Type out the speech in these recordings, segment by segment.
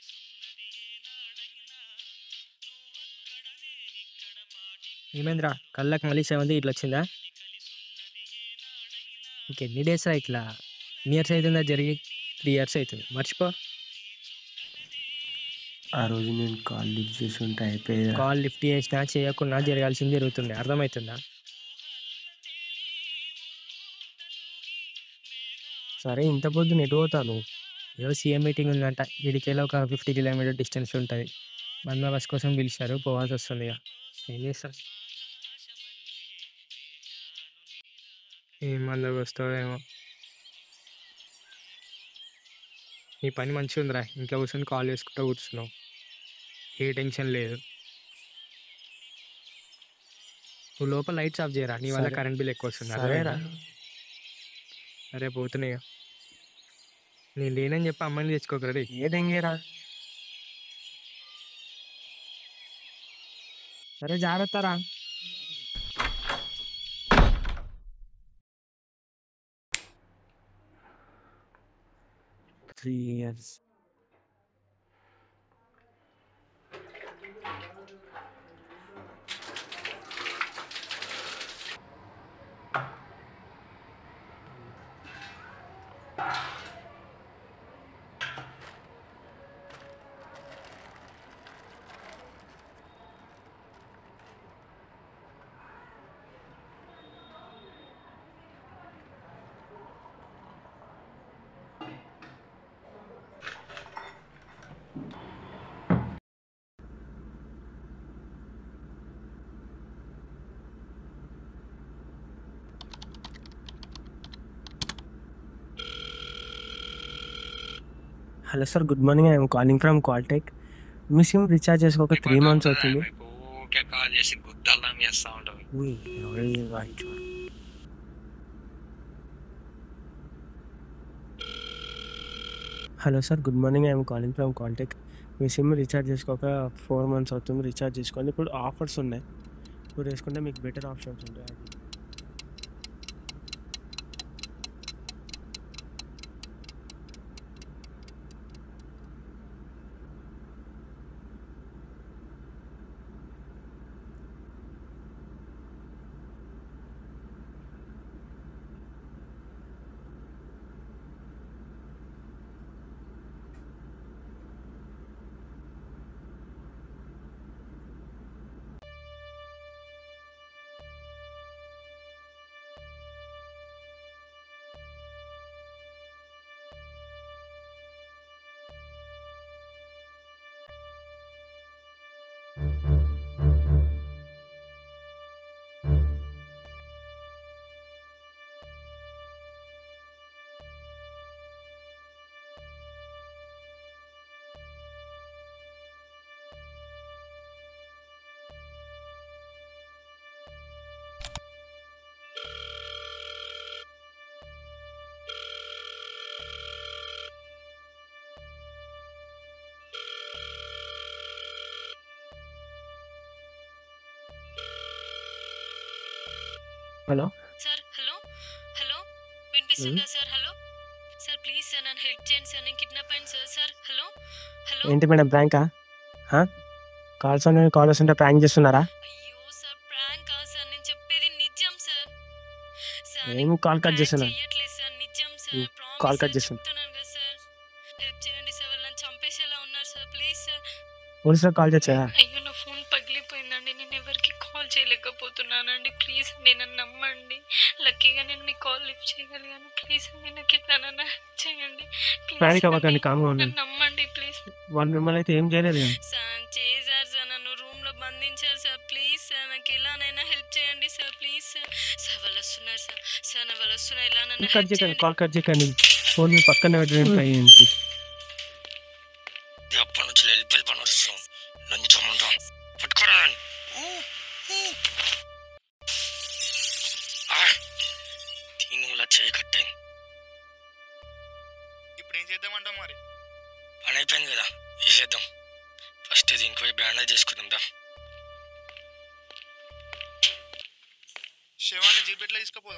ఏమైందిరా కళ్ళకి మళ్ళీ సెవెంత్ ఇట్లా వచ్చిందా ఇంకెన్ని డేస్ రా ఇట్లా ఎన్ని ఇయర్స్ అవుతుందా జరిగి త్రీ ఇయర్స్ అవుతుంది మర్చిపో ఆ రోజు నేను కాల్ లిఫ్ట్ చేసి ఉంటే అయిపోయేది కాల్ లిఫ్ట్ చేసినా చేయకుండా జరగాల్సింది జరుగుతుండే అర్థమవుతుందా సరే ఇంత పొద్దున ఎటు పోతాను ఏదో సీఎం మీటింగ్ ఉందంట ఇడికెళ్ళి ఒక ఫిఫ్టీ కిలోమీటర్ డిస్టెన్స్ ఉంటుంది బందా బస్ కోసం పిలిచారు పోవాల్సి వస్తుంది ఇక ఏం చేస్తాం ఏం మంద వస్తుందేమో నీ పని మంచిగా ఉందిరా ఇంట్లో కూర్చొని కాల్ చేసుకుంటూ కూర్చున్నావు ఏ టెన్షన్ లేదు నువ్వు లోపల లైట్స్ ఆఫ్ చేయరా నీ వల్ల సరే. కరెంట్ బిల్ ఎక్కువ వస్తుంది సరేరా అర్థమైందా? సరే పోతున్నాయి నేను లేనని చెప్పి అమ్మాయిని తెచ్చుకోకరా రే ఏ దెంగేరా సరే జాగ్రత్త రా three years hello sir good morning I'm calling from Caltech మీ సిమ్ రీఛార్జ్ చేసి ఒక త్రీ మంత్స్ అవుతుంది ఊరికే కాల్ చేసి గుద్దాలని చేస్తా ఉంటావు ఉయ్, ఎవరి వాయిస్ చూడు. Hello sir good morning I'm calling from Caltech మీ సిమ్ రీఛార్జ్ చేసుకోక ఫోర్ మంత్స్ అవుతుంది రీఛార్జ్ చేసుకోండి ఇప్పుడు ఆఫర్స్ ఉన్నాయి ఇప్పుడు వేసుకుంటే మీకు బెటర్ ఆప్షన్స్ ఉంటాయి అది హలో సార్ హలో హలో వినిపిస్తుందా sir hello sir please sir నన్ను హెల్ప్ చేయండి సార్ నేను కిడ్నాప్ అయింది సార్ సార్ హలో హలో ఏంటి మేడం ప్రాంకా కాల్స్ అనేవి కాల్ వస్తుంటే ప్రాంక్ చేస్తున్నారా అయ్యో సార్ ప్రాంక్ కాదు సార్ నేను చెప్పేది నిజం సార్ సార్ ఏం కాల్ కట్ చేస్తున్నా చేయట్లేదు సార్ నిజం సార్ ఉమ్, ప్రామిస్ కాల్ కట్ సార్ చేస్తున్నా. చెప్తున్నాను కదా సార్ హెల్ప్ చేయండి సార్ వాళ్ళని చంపేసేలా ఉన్నారు సార్ ప్లీజ్ సార్ పోలీసులకు కాల్ చేచ్చా అయ్యో నా ఫోన్ పగిలిపోయిందండి నేను ఎవరికి కాల్ చేయలేకపోతున్నానండి ప్లీజ్ అండి నన్ను నమ్మండి లక్కీగా నేను మీ కాల్ లిఫ్ట్ చేయగలిగాను ప్లీజ్ అండి నాకు ఎట్లనన్నా చేయండి Please Panic అవ్వకండి, అండి. calm గా ఉండండి. నన్ను నమ్మండి ప్లీజ్ వాళ్ళు మిమ్మల్ని అయితే ఏం చేయలేదు కదా. సార్ చేశారు సార్ నన్ను రూమ్ లో బంధించారు సార్ ప్లీజ్ సార్ నాకు ఎలానైనా హెల్ప్ చేయండి సార్ ప్లీజ్ సార్ సార్ వాళ్ళు వస్తున్నారు సార్ సార్ నా వాళ్ళు వస్తున్నారు ఎలా నన్ను కట్ help చేయకండి చేయండి. కాల్ కట్ చేయకండి ఫోన్ మీ పక్కన పెట్టండి ట్రై చేయండి ఎప్పటి నుంచి వెళ్ళి పని వస్తాం లంచం ఉంటాం పట్టుకోరా నన్ను. ఆ, దీని వల్ల చేయి కట్టాయి ఇప్పుడు ఏం చేద్దామంటావు మరి పని అయిపోయింది కదా వేసేద్దాం ఫస్ట్ ఇది ఇంకో బ్యాండేజ్ చేసుకుందాం దా శవాన్ని జీపెట్లో తీసుకుపోదాం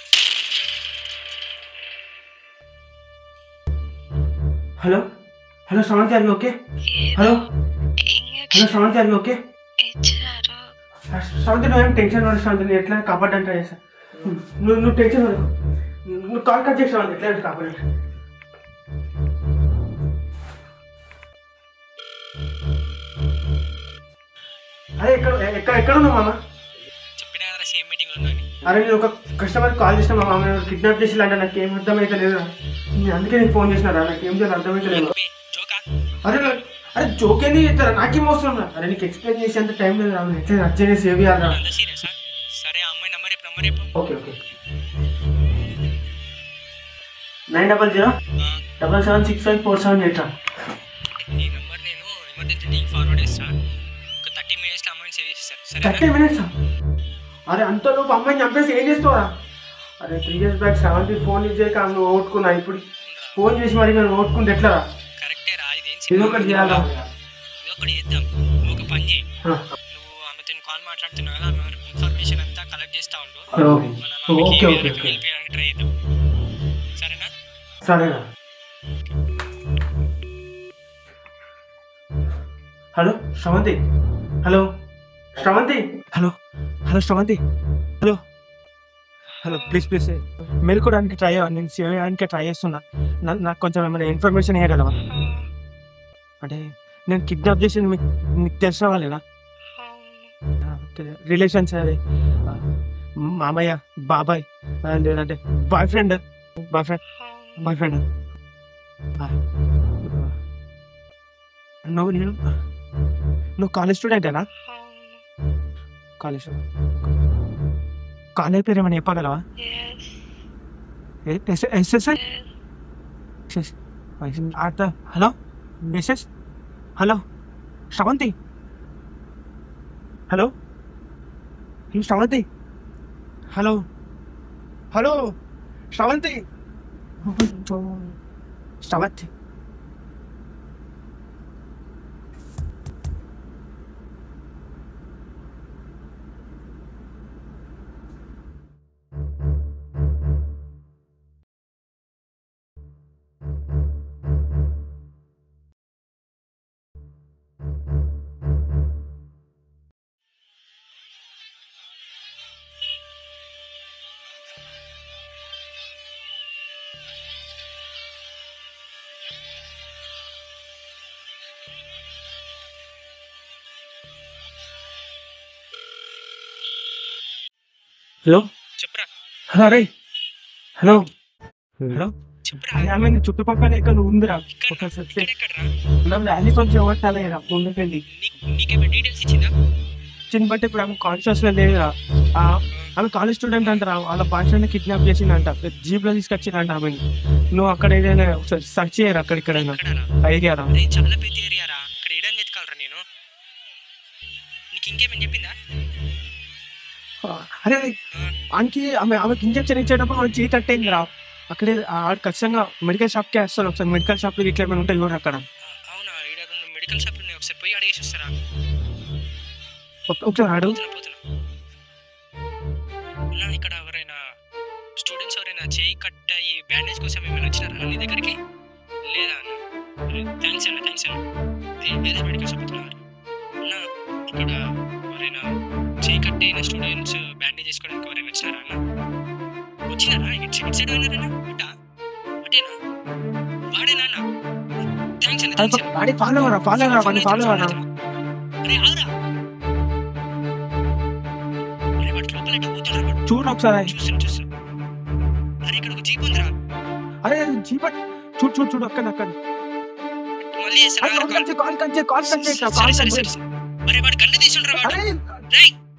హలో హలో శ్రవంతి అవి okay hello hello injection Sravanthi అవి ఓకే ఇచ్చారు శ్రవంతి నువ్వేం టెన్షన్ పడు శ్రవంతి నేను ఎట్లా కాపాడంట చేసా నువ్వు నువ్వు టెన్షన్ పడు నువ్వు కాల్ కట్ చేసి శ్రవంతి ఎట్లా కాపాడంట అరే ఎక్కడ ఎక్కడ ఎక్కడ ఉన్నావు మామ చెప్పినా కదా సేమ్ మీటింగ్ ఉన్నాను అరే నేను ఒక కస్టమర్ కాల్ చేసిన మా మామ కిడ్నాప్ చేసి అంటే నాకు ఏం అర్థమైతే లేదు నేను అందుకే నీకు ఫోన్ చేసినారా నాకు ఏం చేయాలి అర్థమైతే లేదు జోకా అరే నా- అరే జోక్ ఏంది చెప్తారా నాకేం అవసరం రా అరే నీకు ఎక్స్ప్లెయిన్ చేసేంత టైం లేదు రా ఎట్లా అర్జెంట్ సేవ్ చేయాలి రా అంత సీరియస్ సరే ఆ అమ్మాయి నంబర్ రేపు నంబర్ రేపు okay okay nine double zero double seven six five four seven eight రా ఈ నంబర్ నేను ఎమర్జెన్సీ టీం ఫార్వర్డ్ చేస్తా ఒక థర్టీ మినిట్స్లో అమ్మాయిని సేవ్ చేస్తారు సరే థర్టీ మినిట్స్ అరే అంత లోపు అమ్మాయిని చంపేసి ఏం చేస్తావురా అరే three years back seventy phone ఇచ్చాక నువ్వు ఓట్టుకున్నా ఇప్పుడు ఫోన్ చేసి మరి నేను ఓట్టుకుంటే ఎట్లా రా కరెక్టే రా ఇది ఇది ఒకటి చేయాలా ఇది ఒకటి చేద్దాం నువ్వు ఒక పని చేయి ఆ. నువ్వు ఆమెతో కాల్ మాట్లాడుతున్నావు కదా ఆమె ఇన్ఫర్మేషన్ అంతా కలెక్ట్ చేస్తా ఉండు ఓ, మనం ఓకే, ఆమెకి ఓకే, వేరే ఓకే. హెల్ప్ చేయడానికి ట్రై చేద్దాం సరేనా సరేనా hello Sravanthi hello Sravanthi hello hello Sravanthi hello hello please please మెలుకోవడానికి ట్రై నేను సేవ్ చేయడానికి ట్రై చేస్తున్నా నా- నాకు కొంచెం ఏమైనా ఇన్ఫర్మేషన్ ఇవ్వగలవా అంటే నేను కిడ్నాప్ చేసింది మీకు నీకు తెలిసిన వాళ్ళేనా అవును రిలేషన్స్ అది ఆ, మామయ్య బాబాయ్ అండ్ అంటే బాయ్ ఫ్రెండ్ బాయ్ ఫ్రెండ్ అవును బాయ్ ఫ్రెండ్ నువ్వు నేను నువ్వు కాలేజ్ స్టూడెంటేనా అవును కాలేజ్ కాలేజ్ పేరు ఏమైనా చెప్పగలవా ఎస్ ఎస్ఎస్ఐ ఎస్ అర్థ hello message hello Sravanthi hello hello, Sravanthi hello hello Sravanthi Sravanthi hello చెప్పురా హలో రే హలో హలో చెప్పురా అరే ఆమె నీ చుట్టుపక్కల ఎక్కడ ఉందిరా ఇక్కడ ఒకసారి ఇక్కడెక్కడ్రా మనం ర్యాలీ కొంచెం ఇవ్వట్లే రా ముందుకెళ్ళి నీకు నీకేమైనా డీటెయిల్స్ ఇచ్చిందా చిన్న బట్టి ఇప్పుడు ఆమె కాన్షియస్ లో లేదురా ఆ, ఆమె కాలేజ్ స్టూడెంట్ అంటారా వాళ్ళ భాషని కిడ్నాప్ చేసిందంట జీప్ లో తీసుకొచ్చిందంట ఆమె నువ్వు అక్కడ ఏదైనా ఒకసారి సెర్చ్ చేయరు అక్కడ ఇక్కడైనా ఎక్కడరా ఐడియా రా అరే చాలా పెద్ద ఏరియా రా ఇక్కడ ఏడని వెతకాలరా నేను నీకు ఇంకేమైనా చెప్పిందా అరే ఆమెకి ఆమె ఆమెకి ఇంజక్షన్ ఇచ్చేటప్పుడు ఆమె చేయి కట్టేయింది రా అక్కడే ఆడ ఖచ్చితంగా మెడికల్ షాప్కి వేస్తాను ఒకసారి మెడికల్ షాప్లో ఇట్లా ఏమైనా ఉంటాయి చూడు అక్కడ ఆ, అవునా ఈడ రెండు మెడికల్ షాప్ ఉన్నాయి ఒకసారి పోయి అడిగేసి వస్తారా ఒక- ఒకసారి అడుగు పోతున్నా పోతున్నా అన్నా ఇక్కడ ఎవరైనా స్టూడెంట్స్ ఎవరైనా చేయి కట్ అయ్యి బ్యాండేజ్ కోసం ఏమైనా వచ్చినారా నీ దగ్గరికి లేదా అన్న థ్యాంక్స్ అన్న థ్యాంక్స్ అన్న ఏ- ఏదో మెడికల్ షాప్ పోతున్నారు అన్న ఇక్కడ ఎవరైనా చేయి కట్ అయిన స్టూడెంట్స్ బ్యాండేజ్ చేసుకోవడానికి ఎవరైనా వచ్చినారా అన్న వచ్చినారా ఇటు ఇటు సైడ్ అయినారా అటా అటేనా వాడేనా అన్న థ్యాంక్స్ అన్న థ్యాంక్స్ అన్న వాడి ఫాలో అవరా ఫాలో అవరా వాడిని ఫాలో అవరా అరే ఆగురా అరే వాటి లోపల ఎటు పోతున్నారా వాడు చూడు ఒకసారి చూస్తున్నా చూస్తున్నా అరే ఇక్కడ ఒక జీప్ ఉందిరా అరే జీప్ చూడు చూడు చూడు అక్కడ అక్కడ మళ్ళీ చేస్తారా కాల్ కట్ చేయి, కాల్ కట్ చేయి, కాల్ కట్ చేయి, సరే కాల్ సరే కట్ సరే చేయి. సరే. అరే వాడు కన్ను తీసుండ్రా వాడు అరే రేయ్